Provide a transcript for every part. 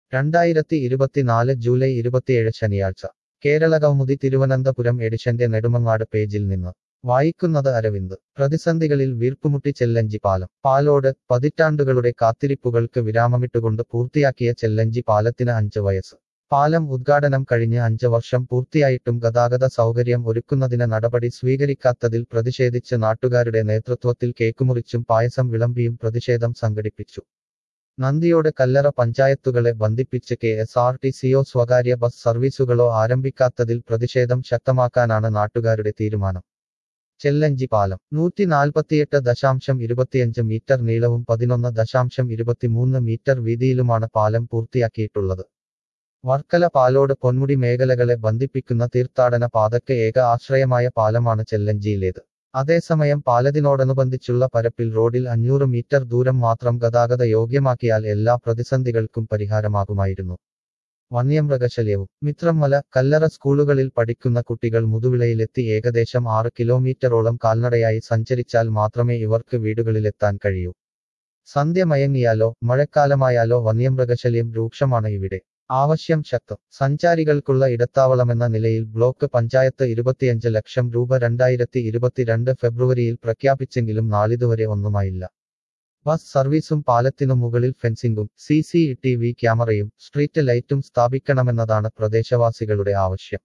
രണ്ടായിരത്തി ഇരുപത്തിനാല് ജൂലൈ ഇരുപത്തിയേഴ് ശനിയാഴ്ച കേരള കൗമുദി തിരുവനന്തപുരം എഡിഷന്റെ നെടുമങ്ങാട് പേജിൽ നിന്ന് വായിക്കുന്നത് അരവിന്ദ് പ്രതിസന്ധികളിൽ വീർപ്പുമുട്ടി ചെല്ലഞ്ചി പാലം പാലോട് പതിറ്റാണ്ടുകളുടെ കാത്തിരിപ്പുകൾക്ക് വിരാമമിട്ടുകൊണ്ട് പൂർത്തിയാക്കിയ ചെല്ലഞ്ചി പാലത്തിന് അഞ്ച് വയസ്സ് പാലം ഉദ്ഘാടനം കഴിഞ്ഞ് അഞ്ച് വർഷം പൂർത്തിയായിട്ടും ഗതാഗത സൗകര്യം ഒരുക്കുന്നതിന് നടപടി സ്വീകരിക്കാത്തതിൽ പ്രതിഷേധിച്ച് നാട്ടുകാരുടെ നേതൃത്വത്തിൽ കേക്കുമുറിച്ചും പായസം വിളമ്പിയും പ്രതിഷേധം സംഘടിപ്പിച്ചു നന്ദിയോട് കല്ലറ പഞ്ചായത്തുകളെ ബന്ധിപ്പിച്ച് കെ എസ് ആർ ടി സിയോ സ്വകാര്യ ബസ് സർവീസുകളോ ആരംഭിക്കാത്തതിൽ പ്രതിഷേധം ശക്തമാക്കാനാണ് നാട്ടുകാരുടെ തീരുമാനം ചെല്ലഞ്ചി പാലം നൂറ്റി നാൽപ്പത്തിയെട്ട് ദശാംശം ഇരുപത്തിയഞ്ച് മീറ്റർ നീളവും പതിനൊന്ന് ദശാംശം ഇരുപത്തിമൂന്ന് മീറ്റർ വീതിയിലുമാണ് പാലം പൂർത്തിയാക്കിയിട്ടുള്ളത് വർക്കല പാലോട് പൊന്മുടി മേഖലകളെ ബന്ധിപ്പിക്കുന്ന തീർത്ഥാടന പാതയ്ക്ക് ഏക ആശ്രയമായ പാലമാണ് ചെല്ലഞ്ചിയിലേത് അതേസമയം പാലത്തിനോടനുബന്ധിച്ചുള്ള പരപ്പിൽ റോഡിൽ അഞ്ഞൂറ് മീറ്റർ ദൂരം മാത്രം ഗതാഗത യോഗ്യമാക്കിയാൽ എല്ലാ പ്രതിസന്ധികൾക്കും പരിഹാരമാകുമായിരുന്നു വന്യമൃഗശല്യവും മിത്രമല കല്ലറ സ്കൂളുകളിൽ പഠിക്കുന്ന കുട്ടികൾ മുതുവിളയിലെത്തി ഏകദേശം ആറ് കിലോമീറ്ററോളം കാൽനടയായി സഞ്ചരിച്ചാൽ മാത്രമേ ഇവർക്ക് വീടുകളിലെത്താൻ കഴിയൂ സന്ധ്യ മയങ്ങിയാലോ മഴക്കാലമായാലോ വന്യമൃഗശല്യം രൂക്ഷമാണ് ഇവിടെ ആവശ്യം ശക്തം സഞ്ചാരികൾക്കുള്ള ഇടത്താവളമെന്ന നിലയിൽ ബ്ലോക്ക് പഞ്ചായത്ത് ഇരുപത്തിയഞ്ച് ലക്ഷം രൂപ രണ്ടായിരത്തി ഇരുപത്തിരണ്ട് ഫെബ്രുവരിയിൽ പ്രഖ്യാപിച്ചെങ്കിലും നാളിതുവരെ ഒന്നുമായില്ല ബസ് സർവീസും പാലത്തിനു മുകളിൽ ഫെൻസിംഗും സി സി ടി വി ക്യാമറയും സ്ട്രീറ്റ് ലൈറ്റും സ്ഥാപിക്കണമെന്നതാണ് പ്രദേശവാസികളുടെ ആവശ്യം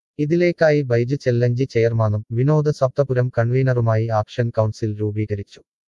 ഇതിലേക്കായി ബൈജു ചെല്ലഞ്ചി ചെയർമാനും വിനോദ് സപ്തപുരം കൺവീനറുമായി ആക്ഷൻ കൗൺസിൽ രൂപീകരിച്ചു